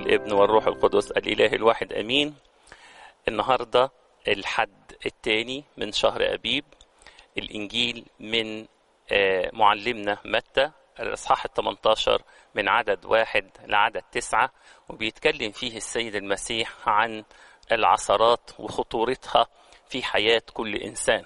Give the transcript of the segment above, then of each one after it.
والابن والروح القدس الإله الواحد أمين النهاردة الحد الثاني من شهر أبيب الإنجيل من معلمنا متى الإصحاح ال 18 من عدد واحد لعدد تسعة وبيتكلم فيه السيد المسيح عن العثرات وخطورتها في حياة كل إنسان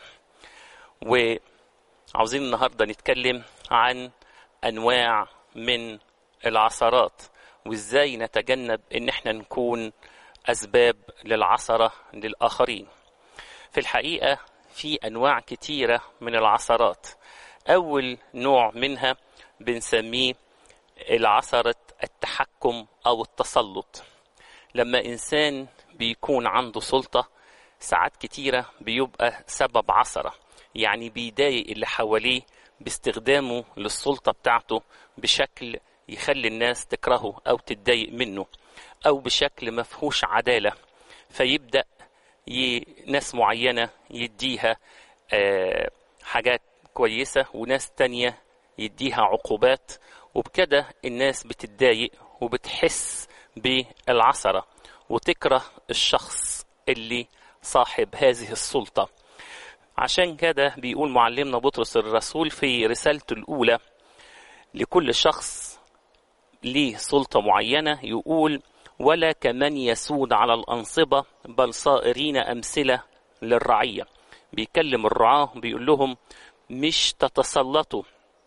وعاوزين النهاردة نتكلم عن أنواع من العثرات وإزاي نتجنب إن احنا نكون أسباب للعثرة للآخرين في الحقيقة في أنواع كتيرة من العثرات أول نوع منها بنسميه العثرة التحكم أو التسلط لما إنسان بيكون عنده سلطة ساعات كتيرة بيبقى سبب عثرة يعني بيضايق اللي حواليه باستخدامه للسلطة بتاعته بشكل يخلي الناس تكرهه أو تتضايق منه أو بشكل مفهوش عدالة فيبدأ ي... ناس معينة يديها آه حاجات كويسة وناس تانية يديها عقوبات وبكده الناس بتتضايق وبتحس بالعثرة وتكره الشخص اللي صاحب هذه السلطة عشان كده بيقول معلمنا بطرس الرسول في رسالته الأولى لكل شخص ليه سلطة معينة يقول ولا كمن يسود على الأنصبة بل صائرين أمثلة للرعية بيكلم الرعاة بيقول لهم مش تتسلطوا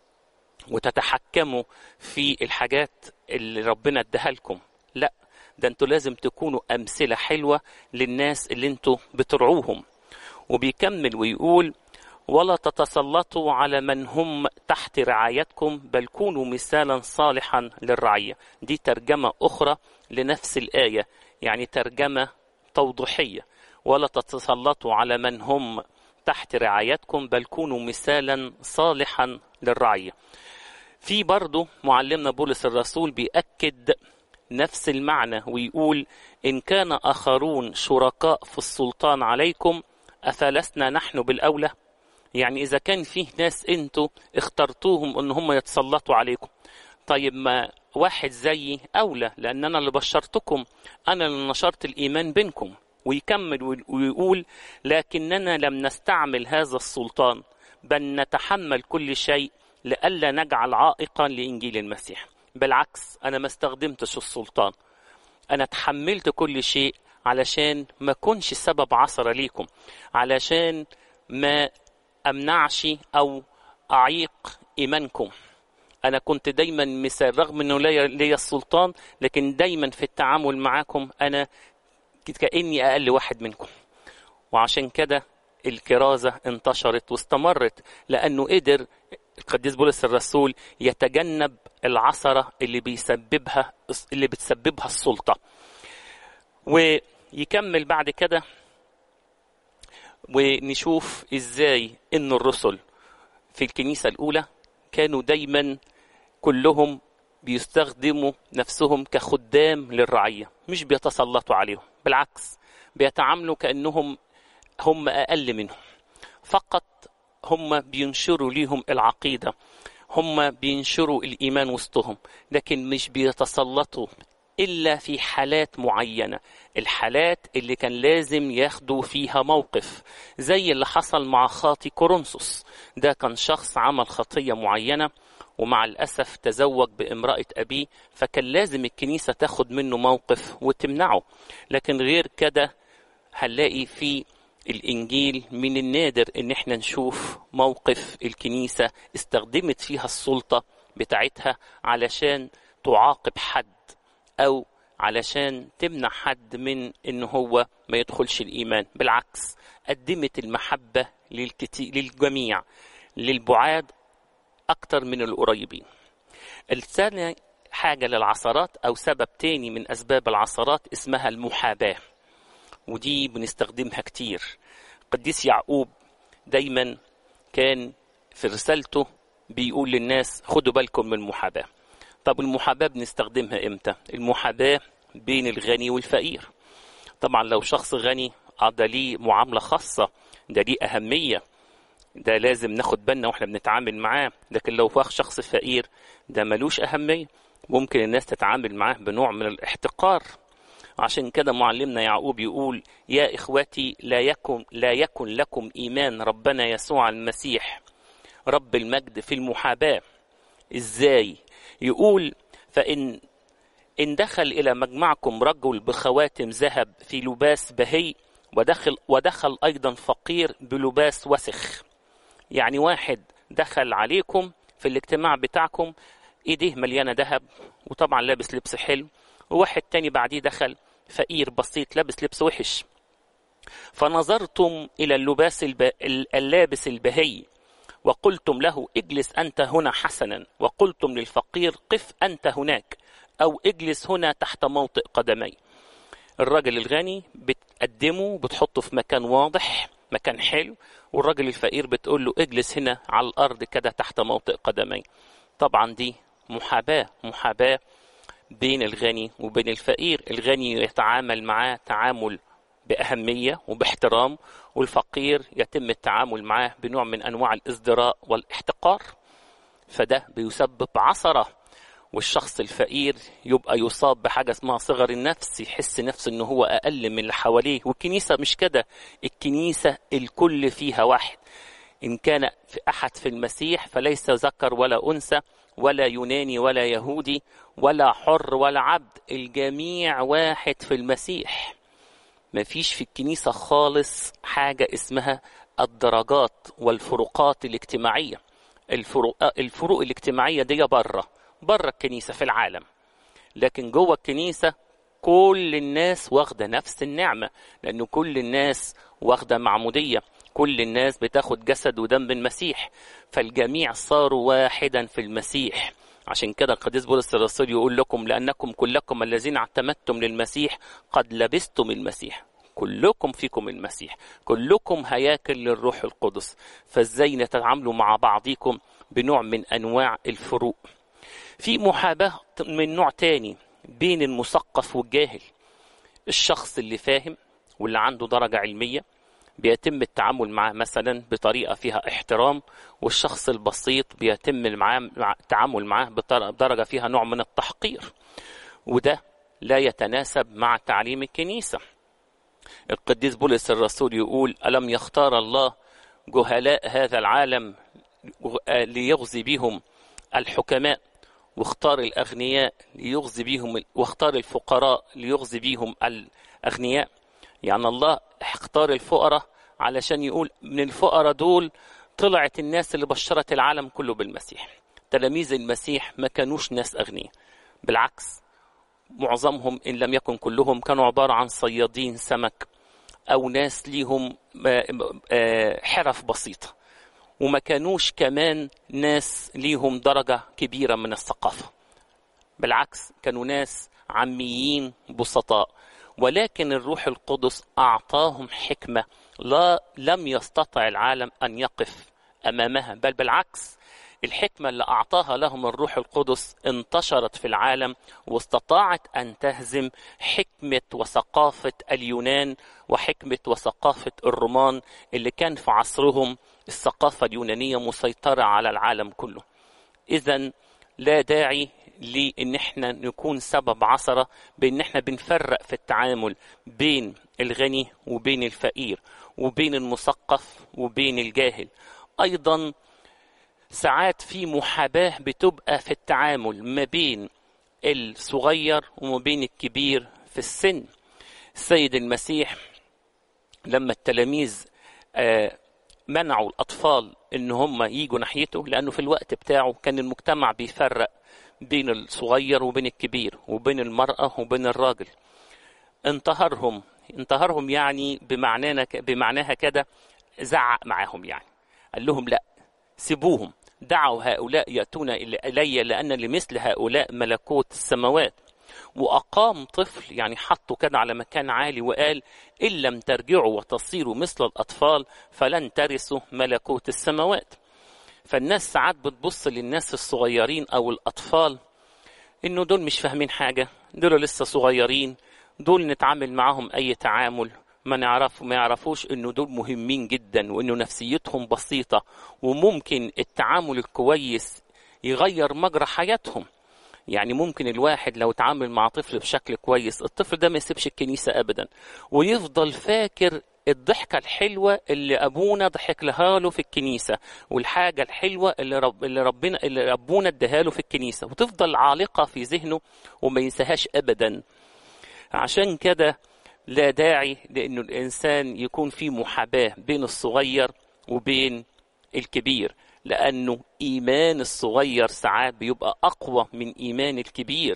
وتتحكموا في الحاجات اللي ربنا اداها لكم لا ده انتوا لازم تكونوا أمثلة حلوة للناس اللي انتوا بترعوهم وبيكمل ويقول ولا تتسلطوا على من هم تحت رعايتكم بل كونوا مثالا صالحا للرعية دي ترجمة أخرى لنفس الآية يعني ترجمة توضيحية ولا تتسلطوا على من هم تحت رعايتكم بل كونوا مثالا صالحا للرعية في برضه معلمنا بولس الرسول بيأكد نفس المعنى ويقول إن كان آخرون شركاء في السلطان عليكم أفلسنا نحن بالأولى يعني إذا كان فيه ناس أنتوا اخترتوهم أن هم يتسلطوا عليكم طيب ما واحد زيي أولى لأن أنا اللي بشرتكم أنا اللي نشرت الإيمان بينكم ويكمل ويقول لكننا لم نستعمل هذا السلطان بل نتحمل كل شيء لئلا نجعل عائقا لإنجيل المسيح بالعكس أنا ما استخدمتش السلطان أنا تحملت كل شيء علشان ما كنش سبب عثرة ليكم علشان ما أمنعش أو أعيق إيمانكم أنا كنت دايما مثال رغم أنه لي السلطان لكن دايما في التعامل معاكم أنا كأني أقل واحد منكم وعشان كده الكرازة انتشرت واستمرت لأنه قدر القديس بولس الرسول يتجنب العثرة اللي بيسببها اللي بتسببها السلطة ويكمل بعد كده ونشوف ازاي ان الرسل في الكنيسة الأولى كانوا دايما كلهم بيستخدموا نفسهم كخدام للرعية مش بيتسلطوا عليهم بالعكس بيتعاملوا كأنهم هم أقل منهم فقط هم بينشروا ليهم العقيدة هم بينشروا الإيمان وسطهم لكن مش بيتسلطوا إلا في حالات معينة الحالات اللي كان لازم ياخدوا فيها موقف زي اللي حصل مع خاطي كورنثوس ده كان شخص عمل خطية معينة ومع الأسف تزوج بامرأة أبيه فكان لازم الكنيسة تاخد منه موقف وتمنعه لكن غير كده هنلاقي في الإنجيل من النادر إن احنا نشوف موقف الكنيسة استخدمت فيها السلطة بتاعتها علشان تعاقب حد أو علشان تمنع حد من إن هو ما يدخلش الإيمان بالعكس قدمت المحبة للكتير للجميع للبعاد أكتر من القريبين الثانية حاجة للعثرات أو سبب تاني من أسباب العثرات اسمها المحاباة ودي بنستخدمها كتير قديس يعقوب دايما كان في رسالته بيقول للناس خدوا بالكم من المحاباة طب المحاباة بنستخدمها امتى المحاباة بين الغني والفقير طبعا لو شخص غني ده ليه معاملة خاصة ده ليه أهمية ده لازم ناخد بالنا واحنا بنتعامل معاه لكن لو فاخ شخص فقير ده ملوش أهمية ممكن الناس تتعامل معاه بنوع من الاحتقار عشان كده معلمنا يعقوب يقول يا اخوتي لا يكن لا يكن لكم ايمان ربنا يسوع المسيح رب المجد في المحاباه ازاي يقول فان ان دخل الى مجمعكم رجل بخواتم ذهب في لباس بهي ودخل ودخل ايضا فقير بلباس وسخ يعني واحد دخل عليكم في الاجتماع بتاعكم ايديه مليانه ذهب وطبعا لابس لبس حلو وواحد تاني بعديه دخل فقير بسيط لابس لبس وحش فنظرتم الى اللباس الب... اللابس البهي وقلتم له اجلس انت هنا حسنا وقلتم للفقير قف انت هناك او اجلس هنا تحت موطئ قدمي الراجل الغني بتقدمه بتحطه في مكان واضح مكان حلو والراجل الفقير بتقول له اجلس هنا على الارض كده تحت موطئ قدمي طبعا دي محاباه محاباه بين الغني وبين الفقير الغني يتعامل معاه تعامل بأهمية وباحترام والفقير يتم التعامل معاه بنوع من أنواع الازدراء والاحتقار فده بيسبب عثرة والشخص الفقير يبقى يصاب بحاجة اسمها صغر النفس يحس نفسه انه هو أقل من اللي حواليه والكنيسة مش كده الكنيسة الكل فيها واحد إن كان في أحد في المسيح فليس ذكر ولا أنثى ولا يوناني ولا يهودي ولا حر ولا عبد الجميع واحد في المسيح ما فيش في الكنيسة خالص حاجة اسمها الدرجات والفروقات الاجتماعية الفروق, الفروق الاجتماعية دي بره بره الكنيسة في العالم لكن جوه الكنيسة كل الناس واخدة نفس النعمة لأنه كل الناس واخدة معمودية كل الناس بتاخد جسد ودم المسيح فالجميع صاروا واحدا في المسيح عشان كده القديس بولس الرسول يقول لكم لأنكم كلكم الذين اعتمدتم للمسيح قد لبستم المسيح كلكم فيكم المسيح كلكم هياكل للروح القدس فازاي نتعاملوا مع بعضكم بنوع من أنواع الفروق في محاباة من نوع تاني بين المثقف والجاهل الشخص اللي فاهم واللي عنده درجة علمية بيتم التعامل معاه مثلا بطريقة فيها احترام والشخص البسيط بيتم معاه التعامل معاه بدرجة فيها نوع من التحقير وده لا يتناسب مع تعليم الكنيسة القديس بولس الرسول يقول ألم يختار الله جهلاء هذا العالم ليغزي بهم الحكماء واختار الأغنياء ليغزي بهم واختار الفقراء ليغزي بهم الأغنياء يعني الله اختار الفقراء علشان يقول من الفقراء دول طلعت الناس اللي بشرت العالم كله بالمسيح تلاميذ المسيح ما كانوش ناس أغنياء بالعكس معظمهم إن لم يكن كلهم كانوا عبارة عن صيادين سمك أو ناس ليهم حرف بسيطة وما كانوش كمان ناس ليهم درجة كبيرة من الثقافة بالعكس كانوا ناس عاميين بسطاء ولكن الروح القدس أعطاهم حكمة لا لم يستطع العالم أن يقف أمامها بل بالعكس الحكمة اللي أعطاها لهم الروح القدس انتشرت في العالم واستطاعت أن تهزم حكمة وثقافة اليونان وحكمة وثقافة الرومان اللي كان في عصرهم الثقافة اليونانية مسيطرة على العالم كله إذا لا داعي لان احنا نكون سبب عثره بان احنا بنفرق في التعامل بين الغني وبين الفقير وبين المثقف وبين الجاهل ايضا ساعات في محاباه بتبقى في التعامل ما بين الصغير وما بين الكبير في السن السيد المسيح لما التلاميذ منعوا الاطفال ان هم يجوا ناحيته لانه في الوقت بتاعه كان المجتمع بيفرق بين الصغير وبين الكبير وبين المرأة وبين الراجل انتهرهم انتهرهم يعني بمعنانا بمعناها كده زعق معاهم يعني قال لهم لا سيبوهم دعوا هؤلاء يأتون إلي لأن لمثل هؤلاء ملكوت السماوات وأقام طفل يعني حطه كده على مكان عالي وقال إن لم ترجعوا وتصيروا مثل الأطفال فلن ترثوا ملكوت السماوات فالناس ساعات بتبص للناس الصغيرين او الاطفال انه دول مش فاهمين حاجه دول لسه صغيرين دول نتعامل معاهم اي تعامل ما نعرف ما يعرفوش انه دول مهمين جدا وانه نفسيتهم بسيطه وممكن التعامل الكويس يغير مجرى حياتهم يعني ممكن الواحد لو اتعامل مع طفل بشكل كويس الطفل ده ما يسيبش الكنيسة أبدا ويفضل فاكر الضحكة الحلوة اللي أبونا ضحك لها له في الكنيسة والحاجة الحلوة اللي, رب اللي ربنا اللي أبونا اداها له في الكنيسة وتفضل عالقة في ذهنه وما ينساهاش أبدا عشان كده لا داعي لأنه الإنسان يكون في محاباة بين الصغير وبين الكبير لأنه إيمان الصغير ساعات بيبقى أقوى من إيمان الكبير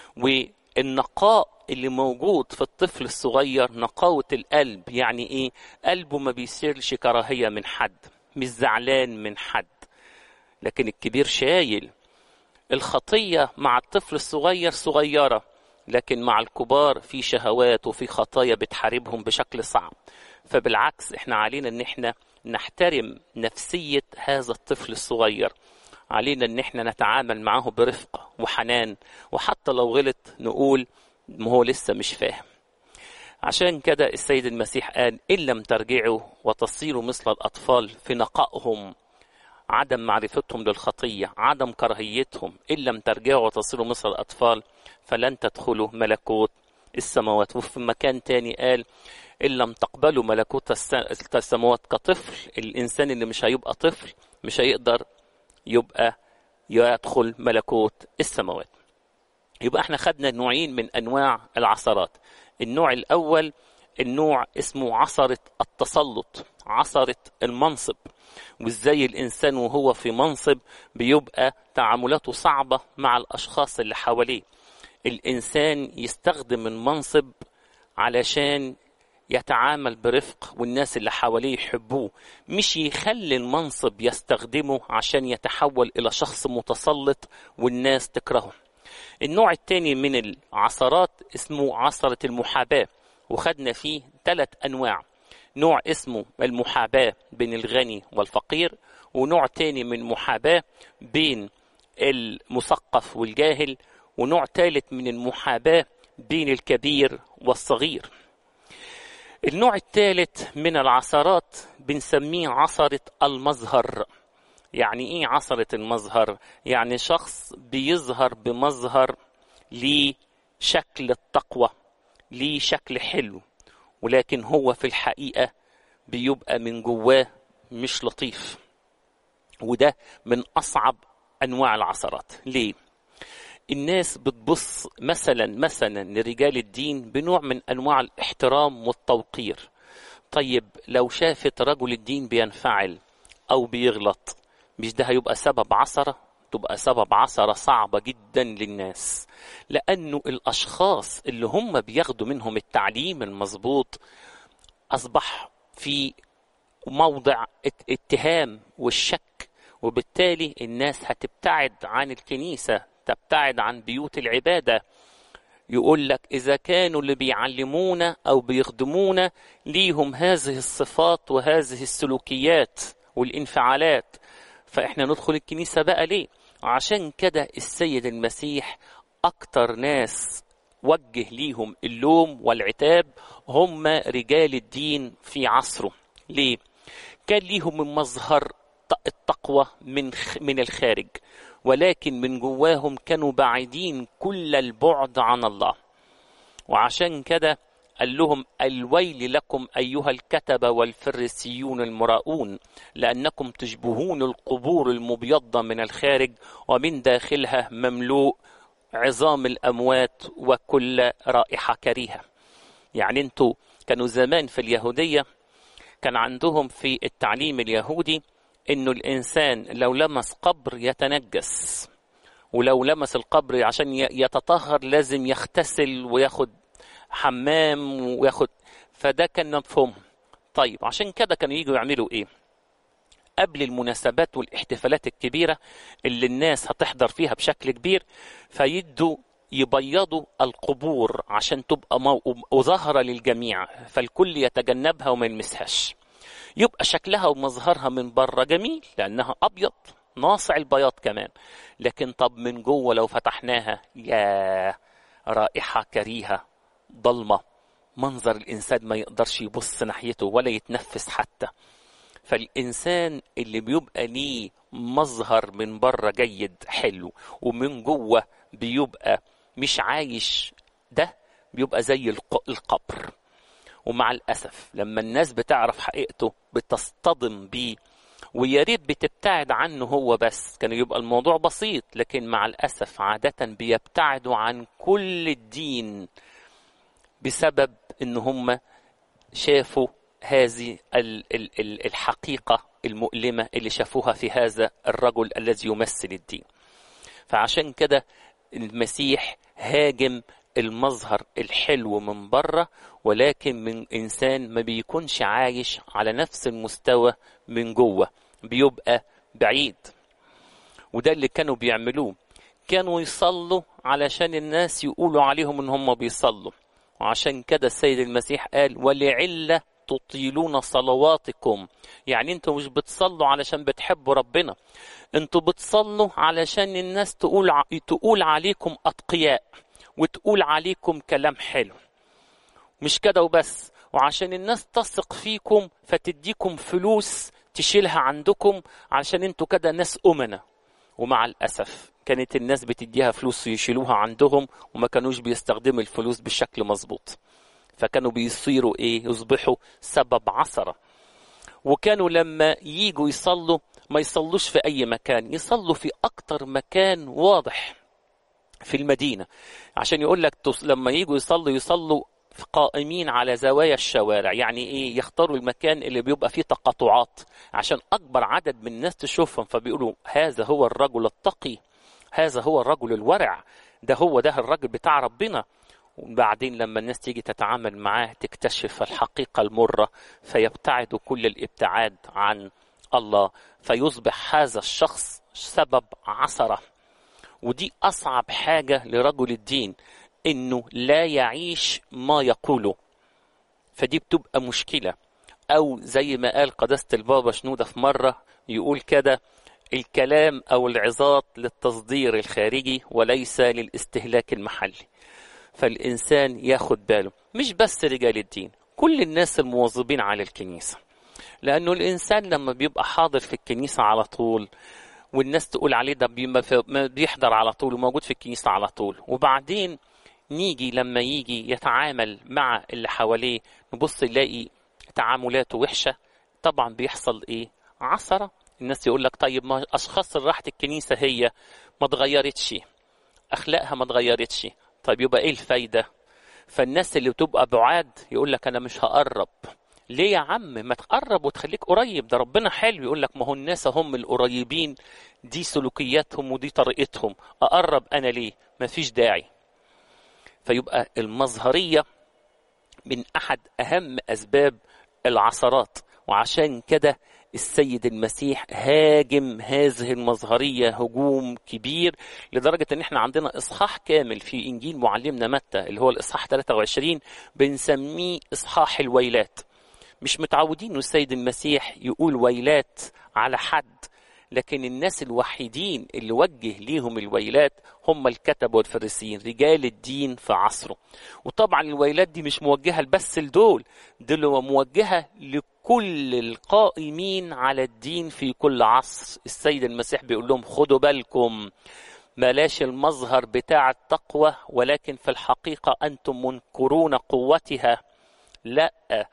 والنقاء اللي موجود في الطفل الصغير نقاوة القلب يعني إيه قلبه ما بيصيرش كراهية من حد مش زعلان من حد لكن الكبير شايل الخطية مع الطفل الصغير صغيرة لكن مع الكبار في شهوات وفي خطايا بتحاربهم بشكل صعب فبالعكس احنا علينا ان احنا نحترم نفسية هذا الطفل الصغير علينا ان احنا نتعامل معه برفق وحنان وحتى لو غلط نقول ما هو لسه مش فاهم عشان كده السيد المسيح قال إن لم ترجعوا وتصيروا مثل الأطفال في نقائهم عدم معرفتهم للخطية عدم كراهيتهم إن لم ترجعوا وتصيروا مثل الأطفال فلن تدخلوا ملكوت السماوات وفي مكان تاني قال إن لم تقبلوا ملكوت السماوات كطفل الإنسان اللي مش هيبقى طفل مش هيقدر يبقى يدخل ملكوت السماوات يبقى احنا خدنا نوعين من أنواع العصرات النوع الأول النوع اسمه عصرة التسلط عصرة المنصب وازاي الإنسان وهو في منصب بيبقى تعاملاته صعبة مع الأشخاص اللي حواليه الإنسان يستخدم المنصب علشان يتعامل برفق والناس اللي حواليه يحبوه مش يخلي المنصب يستخدمه عشان يتحول إلى شخص متسلط والناس تكرهه النوع الثاني من العصرات اسمه عصرة المحاباة وخدنا فيه ثلاث أنواع نوع اسمه المحاباة بين الغني والفقير ونوع تاني من المحاباة بين المثقف والجاهل ونوع ثالث من المحاباة بين الكبير والصغير النوع الثالث من العصرات بنسميه عصرة المظهر يعني ايه عصرة المظهر يعني شخص بيظهر بمظهر ليه شكل التقوى ليه شكل حلو ولكن هو في الحقيقة بيبقى من جواه مش لطيف وده من أصعب أنواع العصرات ليه؟ الناس بتبص مثلا مثلا لرجال الدين بنوع من أنواع الاحترام والتوقير طيب لو شافت رجل الدين بينفعل أو بيغلط مش ده هيبقى سبب عثرة تبقى سبب عثرة صعبة جدا للناس لأنه الأشخاص اللي هم بياخدوا منهم التعليم المظبوط أصبح في موضع اتهام والشك وبالتالي الناس هتبتعد عن الكنيسة تبتعد عن بيوت العبادة يقول لك إذا كانوا اللي بيعلمونا أو بيخدمونا ليهم هذه الصفات وهذه السلوكيات والانفعالات فإحنا ندخل الكنيسة بقى ليه عشان كده السيد المسيح أكتر ناس وجه ليهم اللوم والعتاب هم رجال الدين في عصره ليه كان ليهم من مظهر التقوى من من الخارج ولكن من جواهم كانوا بعيدين كل البعد عن الله وعشان كده قال لهم الويل لكم أيها الكتبة والفريسيون المراؤون لأنكم تشبهون القبور المبيضة من الخارج ومن داخلها مملوء عظام الأموات وكل رائحة كريهة يعني انتوا كانوا زمان في اليهودية كان عندهم في التعليم اليهودي انه الانسان لو لمس قبر يتنجس ولو لمس القبر عشان يتطهر لازم يغتسل وياخد حمام وياخد فده كان مفهوم طيب عشان كده كانوا يجوا يعملوا ايه قبل المناسبات والاحتفالات الكبيرة اللي الناس هتحضر فيها بشكل كبير فيدوا يبيضوا القبور عشان تبقى ظاهرة للجميع فالكل يتجنبها وما يلمسهاش يبقى شكلها ومظهرها من بره جميل لأنها أبيض ناصع البياض كمان لكن طب من جوه لو فتحناها يا رائحة كريهة ضلمة منظر الإنسان ما يقدرش يبص ناحيته ولا يتنفس حتى فالإنسان اللي بيبقى ليه مظهر من بره جيد حلو ومن جوه بيبقى مش عايش ده بيبقى زي القبر ومع الأسف لما الناس بتعرف حقيقته بتصطدم بيه ويا ريت بتبتعد عنه هو بس كان يبقى الموضوع بسيط لكن مع الأسف عادة بيبتعدوا عن كل الدين بسبب ان هم شافوا هذه الحقيقة المؤلمة اللي شافوها في هذا الرجل الذي يمثل الدين فعشان كده المسيح هاجم المظهر الحلو من بره ولكن من انسان ما بيكونش عايش على نفس المستوى من جوه بيبقى بعيد وده اللي كانوا بيعملوه كانوا يصلوا علشان الناس يقولوا عليهم ان هم بيصلوا وعشان كده السيد المسيح قال ولعلة تطيلون صلواتكم يعني انتوا مش بتصلوا علشان بتحبوا ربنا انتوا بتصلوا علشان الناس تقول تقول عليكم اتقياء وتقول عليكم كلام حلو مش كده وبس وعشان الناس تثق فيكم فتديكم فلوس تشيلها عندكم علشان انتوا كده ناس أمنة ومع الأسف كانت الناس بتديها فلوس يشيلوها عندهم وما كانوش بيستخدموا الفلوس بشكل مظبوط فكانوا بيصيروا ايه يصبحوا سبب عثرة وكانوا لما ييجوا يصلوا ما يصلوش في أي مكان يصلوا في أكتر مكان واضح في المدينة عشان يقول لك لما يجوا يصلوا يصلوا قائمين على زوايا الشوارع يعني ايه يختاروا المكان اللي بيبقى فيه تقاطعات عشان اكبر عدد من الناس تشوفهم فبيقولوا هذا هو الرجل التقي هذا هو الرجل الورع ده هو ده الرجل بتاع ربنا وبعدين لما الناس تيجي تتعامل معاه تكتشف الحقيقة المرة فيبتعد كل الابتعاد عن الله فيصبح هذا الشخص سبب عثرة ودي أصعب حاجة لرجل الدين انه لا يعيش ما يقوله فدي بتبقى مشكله او زي ما قال قداسه البابا شنوده في مره يقول كده الكلام او العظات للتصدير الخارجي وليس للاستهلاك المحلي فالانسان ياخد باله مش بس رجال الدين كل الناس المواظبين على الكنيسه لانه الانسان لما بيبقى حاضر في الكنيسه على طول والناس تقول عليه ده بيحضر على طول وموجود في الكنيسه على طول وبعدين نيجي لما يجي يتعامل مع اللي حواليه نبص نلاقي تعاملاته وحشه طبعا بيحصل ايه عثره الناس يقول لك طيب ما اشخاص اللي راحت الكنيسه هي ما اتغيرتش اخلاقها ما اتغيرتش طيب يبقى ايه الفايده فالناس اللي بتبقى بعاد يقول لك انا مش هقرب ليه يا عم ما تقرب وتخليك قريب ده ربنا حلو يقول لك ما هو الناس هم القريبين دي سلوكياتهم ودي طريقتهم اقرب انا ليه ما فيش داعي فيبقى المظهرية من أحد أهم أسباب العثرات وعشان كده السيد المسيح هاجم هذه المظهرية هجوم كبير لدرجة ان احنا عندنا اصحاح كامل في انجيل معلمنا متى اللي هو الاصحاح 23 بنسميه اصحاح الويلات مش متعودين ان السيد المسيح يقول ويلات على حد لكن الناس الوحيدين اللي وجه ليهم الويلات هم الكتب والفريسيين رجال الدين في عصره وطبعا الويلات دي مش موجهة بس لدول دول موجهة لكل القائمين على الدين في كل عصر السيد المسيح بيقول لهم خدوا بالكم بلاش المظهر بتاع التقوى ولكن في الحقيقة أنتم منكرون قوتها لا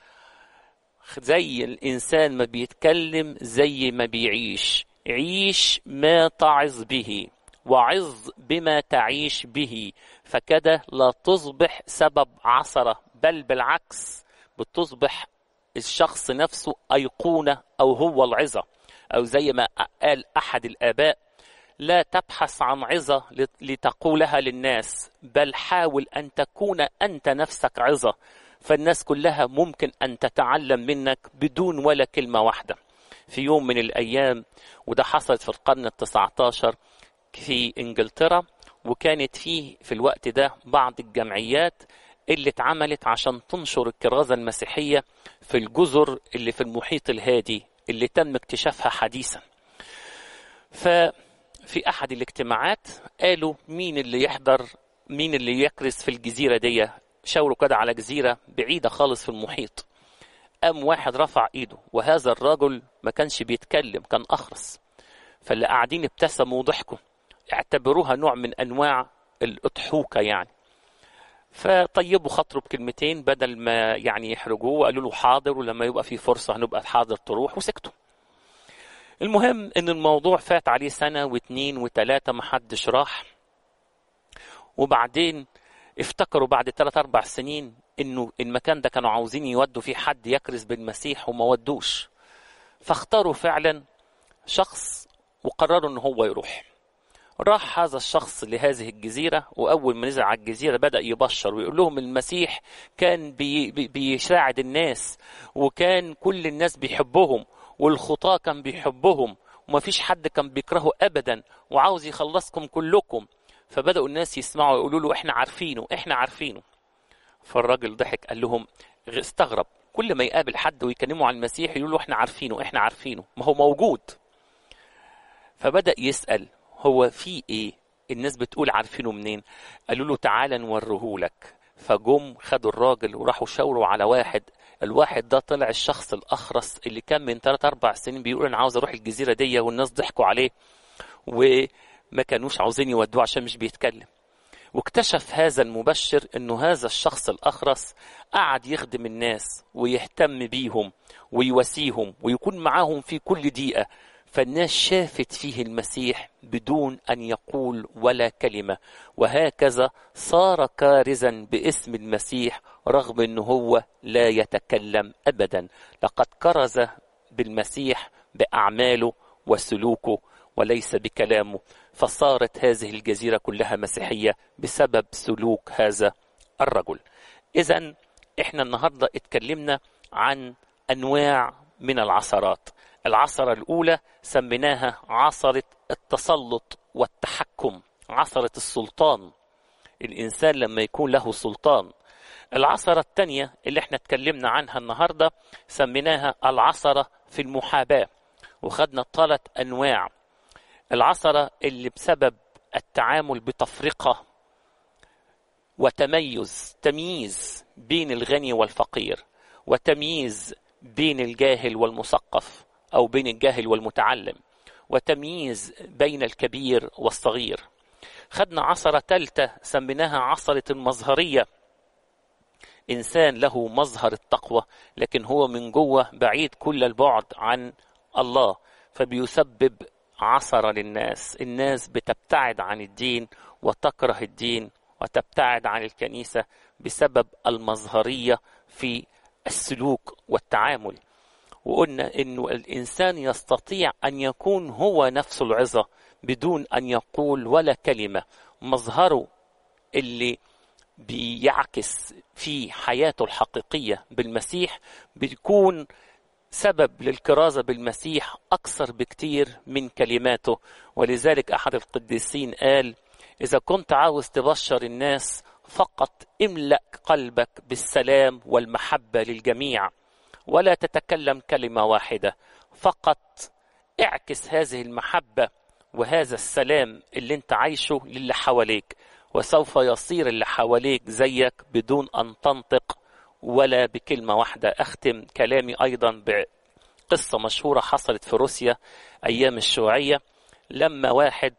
زي الإنسان ما بيتكلم زي ما بيعيش عيش ما تعظ به وعظ بما تعيش به فكده لا تصبح سبب عثرة بل بالعكس بتصبح الشخص نفسه أيقونة أو هو العظة أو زي ما قال أحد الآباء لا تبحث عن عظة لتقولها للناس بل حاول أن تكون أنت نفسك عظة فالناس كلها ممكن أن تتعلم منك بدون ولا كلمة واحدة في يوم من الأيام وده حصلت في القرن التسعة عشر في إنجلترا وكانت فيه في الوقت ده بعض الجمعيات اللي اتعملت عشان تنشر الكرازة المسيحية في الجزر اللي في المحيط الهادي اللي تم اكتشافها حديثا ففي أحد الاجتماعات قالوا مين اللي يحضر مين اللي يكرز في الجزيرة دي شاوروا كده على جزيرة بعيدة خالص في المحيط قام واحد رفع ايده وهذا الرجل ما كانش بيتكلم كان اخرس فاللي قاعدين ابتسموا وضحكوا اعتبروها نوع من انواع الأضحوكة يعني فطيبوا خاطره بكلمتين بدل ما يعني يحرجوه وقالوا له حاضر ولما يبقى في فرصة هنبقى حاضر تروح وسكتوا المهم ان الموضوع فات عليه سنة واتنين وتلاتة محدش راح وبعدين افتكروا بعد ثلاث اربع سنين انه المكان ده كانوا عاوزين يودوا فيه حد يكرز بالمسيح وما ودوش فاختاروا فعلا شخص وقرروا ان هو يروح راح هذا الشخص لهذه الجزيرة وأول ما نزل على الجزيرة بدأ يبشر ويقول لهم المسيح كان بي بي بيساعد الناس وكان كل الناس بيحبهم والخطاة كان بيحبهم وما فيش حد كان بيكرهه أبدا وعاوز يخلصكم كلكم فبدأوا الناس يسمعوا يقولوا له احنا عارفينه احنا عارفينه فالراجل ضحك قال لهم استغرب كل ما يقابل حد ويكلمه عن المسيح يقول له احنا عارفينه احنا عارفينه ما هو موجود فبدأ يسأل هو في ايه الناس بتقول عارفينه منين قالوا له تعالى نوريهولك فجم خدوا الراجل وراحوا شاوروا على واحد الواحد ده طلع الشخص الأخرس اللي كان من 3 أربع سنين بيقول أنا عاوز أروح الجزيرة دي والناس ضحكوا عليه وما كانوش عاوزين يودوه عشان مش بيتكلم واكتشف هذا المبشر انه هذا الشخص الاخرس قعد يخدم الناس ويهتم بيهم ويواسيهم ويكون معاهم في كل دقيقه فالناس شافت فيه المسيح بدون ان يقول ولا كلمه وهكذا صار كارزا باسم المسيح رغم انه هو لا يتكلم ابدا لقد كرز بالمسيح باعماله وسلوكه وليس بكلامه فصارت هذه الجزيره كلها مسيحيه بسبب سلوك هذا الرجل اذا احنا النهارده اتكلمنا عن انواع من العثرات العثرة الأولى سميناها عثرة التسلط والتحكم عثرة السلطان الإنسان لما يكون له سلطان العثرة الثانية اللي احنا اتكلمنا عنها النهاردة سميناها العثرة في المحاباة وخدنا ثلاث أنواع العثرة اللي بسبب التعامل بتفرقة وتميز تمييز بين الغني والفقير وتمييز بين الجاهل والمثقف أو بين الجاهل والمتعلم وتمييز بين الكبير والصغير خدنا عصرة ثالثة سميناها عصرة المظهرية إنسان له مظهر التقوى لكن هو من جوه بعيد كل البعد عن الله فبيسبب عثرة للناس الناس بتبتعد عن الدين وتكره الدين وتبتعد عن الكنيسة بسبب المظهرية في السلوك والتعامل وقلنا انه الانسان يستطيع ان يكون هو نفس العظه بدون ان يقول ولا كلمه مظهره اللي بيعكس في حياته الحقيقيه بالمسيح بيكون سبب للكرازه بالمسيح اكثر بكتير من كلماته ولذلك احد القديسين قال اذا كنت عاوز تبشر الناس فقط املا قلبك بالسلام والمحبه للجميع ولا تتكلم كلمة واحدة فقط اعكس هذه المحبة وهذا السلام اللي انت عايشه للي حواليك وسوف يصير اللي حواليك زيك بدون أن تنطق ولا بكلمة واحدة أختم كلامي أيضا بقصة مشهورة حصلت في روسيا أيام الشيوعية لما واحد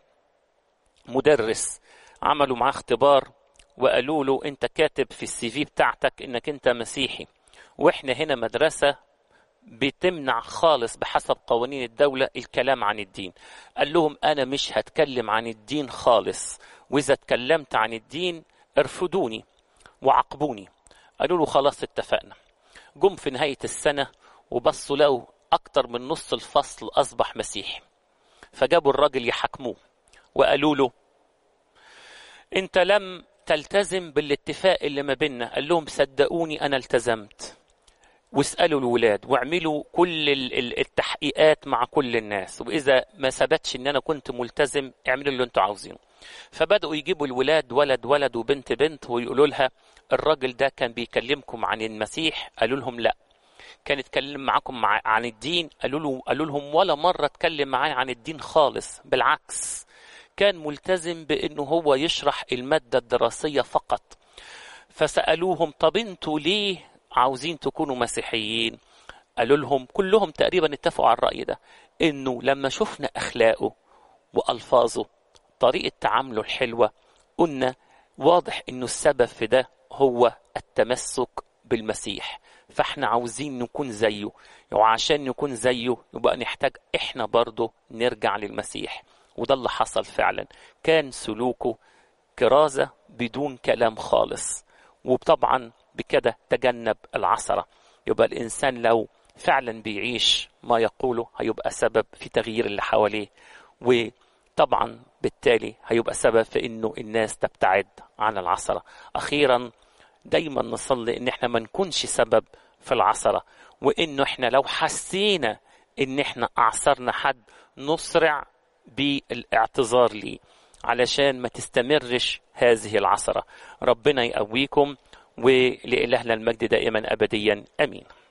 مدرس عملوا معاه اختبار وقالوا له انت كاتب في السي في بتاعتك انك انت مسيحي واحنا هنا مدرسه بتمنع خالص بحسب قوانين الدولة الكلام عن الدين قال لهم أنا مش هتكلم عن الدين خالص وإذا اتكلمت عن الدين ارفضوني وعاقبوني قالوا له خلاص اتفقنا جم في نهاية السنة وبصوا لقوا أكتر من نص الفصل أصبح مسيحي فجابوا الراجل يحاكموه وقالوا له أنت لم تلتزم بالاتفاق اللي ما بيننا قال لهم صدقوني أنا التزمت واسألوا الولاد واعملوا كل التحقيقات مع كل الناس وإذا ما ثبتش إن أنا كنت ملتزم اعملوا اللي أنتوا عاوزينه فبدأوا يجيبوا الولاد ولد ولد وبنت بنت ويقولوا لها الراجل ده كان بيكلمكم عن المسيح قالوا لهم لا كان يتكلم معاكم مع عن الدين قالوا له قالوا لهم ولا مرة اتكلم معايا عن الدين خالص بالعكس كان ملتزم بانه هو يشرح المادة الدراسية فقط فسألوهم طب انتوا ليه عاوزين تكونوا مسيحيين قالوا لهم كلهم تقريبا اتفقوا على الرأي ده انه لما شفنا اخلاقه والفاظه طريقة تعامله الحلوة قلنا واضح انه السبب في ده هو التمسك بالمسيح فاحنا عاوزين نكون زيه وعشان نكون زيه يبقى نحتاج احنا برضه نرجع للمسيح وده اللي حصل فعلا كان سلوكه كرازة بدون كلام خالص وطبعا بكده تجنب العثرة يبقى الإنسان لو فعلا بيعيش ما يقوله هيبقى سبب في تغيير اللي حواليه وطبعا بالتالي هيبقى سبب في انه الناس تبتعد عن العثرة اخيرا دايما نصلي ان احنا ما نكونش سبب في العثرة وانه احنا لو حسينا ان احنا اعثرنا حد نسرع بالاعتذار ليه علشان ما تستمرش هذه العثرة ربنا يقويكم ولإلهنا المجد دائما أبديا أمين